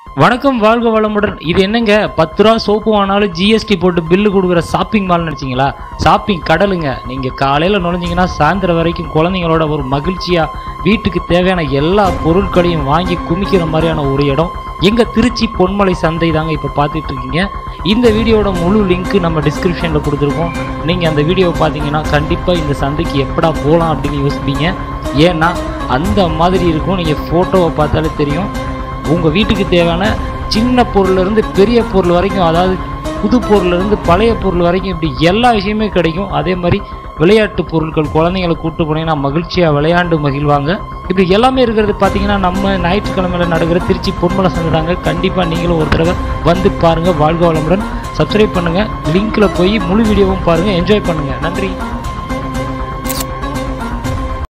வணக்கம் வாழ்க வளமுடன் இது என்னங்க பத்து ரூபா சோப்பு வாங்கினாலும் ஜிஎஸ்டி போட்டு பில்லு கொடுக்குற ஷாப்பிங் மால் நினச்சிங்களா ஷாப்பிங் கடலுங்க நீங்கள் காலையில் நுழைஞ்சிங்கன்னா சாயந்தரம் வரைக்கும் குழந்தைங்களோட ஒரு மகிழ்ச்சியாக வீட்டுக்கு தேவையான எல்லா பொருட்களையும் வாங்கி குமிக்கிற மாதிரியான ஒரு இடம் எங்கள் திருச்சி பொன்மலை சந்தை தாங்க இப்போ பார்த்துட்டு இருக்கீங்க இந்த வீடியோட முழு லிங்க் நம்ம டிஸ்கிரிப்ஷனில் கொடுத்துருக்கோம் நீங்கள் அந்த வீடியோவை பார்த்தீங்கன்னா கண்டிப்பாக இந்த சந்தைக்கு எப்படா போகலாம் அப்படின்னு யோசிப்பீங்க ஏன்னா அந்த மாதிரி இருக்கும் நீங்கள் ஃபோட்டோவை பார்த்தாலே தெரியும் உங்கள் வீட்டுக்கு தேவையான சின்ன பொருள்லேருந்து பெரிய பொருள் வரைக்கும் அதாவது புது பொருள்லேருந்து பழைய பொருள் வரைக்கும் இப்படி எல்லா விஷயமே கிடைக்கும் அதே மாதிரி விளையாட்டு பொருட்கள் குழந்தைங்களை கூட்டு போனீங்கன்னா மகிழ்ச்சியாக விளையாண்டு மகிழ்வாங்க இப்படி எல்லாமே இருக்கிறது பார்த்தீங்கன்னா நம்ம ஞாயிற்றுக்கிழமையில் நடக்கிற திருச்சி பொன்மலை சந்தை தாங்க கண்டிப்பாக நீங்களும் ஒரு தடவை வந்து பாருங்கள் வாழ்க வளமுடன் சப்ஸ்கிரைப் பண்ணுங்கள் லிங்க்கில் போய் முழு வீடியோவும் பாருங்கள் என்ஜாய் பண்ணுங்கள் நன்றி